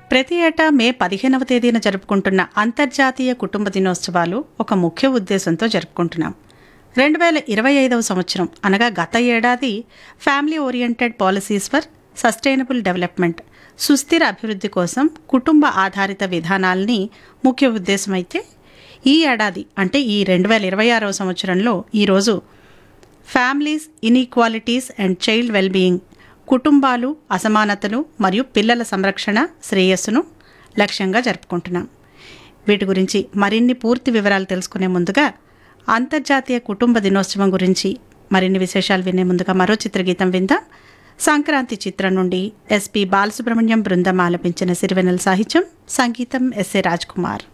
ప్రతి ఏటా మే పదిహేనవ తేదీన జరుపుకుంటున్న అంతర్జాతీయ కుటుంబ దినోత్సవాలు ఒక ముఖ్య ఉద్దేశంతో జరుపుకుంటున్నాం రెండు వేల ఇరవై ఐదవ సంవత్సరం అనగా గత ఏడాది family oriented policies for sustainable development సుస్థిర అభివృద్ధి కోసం కుటుంబ ఆధారిత విధానాల్ని ముఖ్య ఉద్దేశం అయితే ఈ ఏడాది అంటే ఈ రెండు వేల ఇరవై ఆరవ సంవత్సరంలో ఈరోజు families inequalities and child wellbeing కుటుంబాలు అసమానతలు మరియు పిల్లల సంరక్షణ శ్రేయస్సును లక్ష్యంగా జరుపుకుంటున్నాం వీటి గురించి మరిన్ని పూర్తి వివరాలు తెలుసుకునే ముందుగా అంతర్జాతీయ కుటుంబ దినోత్సవం గురించి మరిన్ని విశేషాలు వినే ముందుగా మరో చిత్రగీతం విందాం సంక్రాంతి చిత్రం నుండి ఎస్పి బాలసుబ్రహ్మణ్యం బృందం ఆలపించిన సిరివెనెల సాహిత్యం సంగీతం ఎస్ఏ రాజ్ కుమార్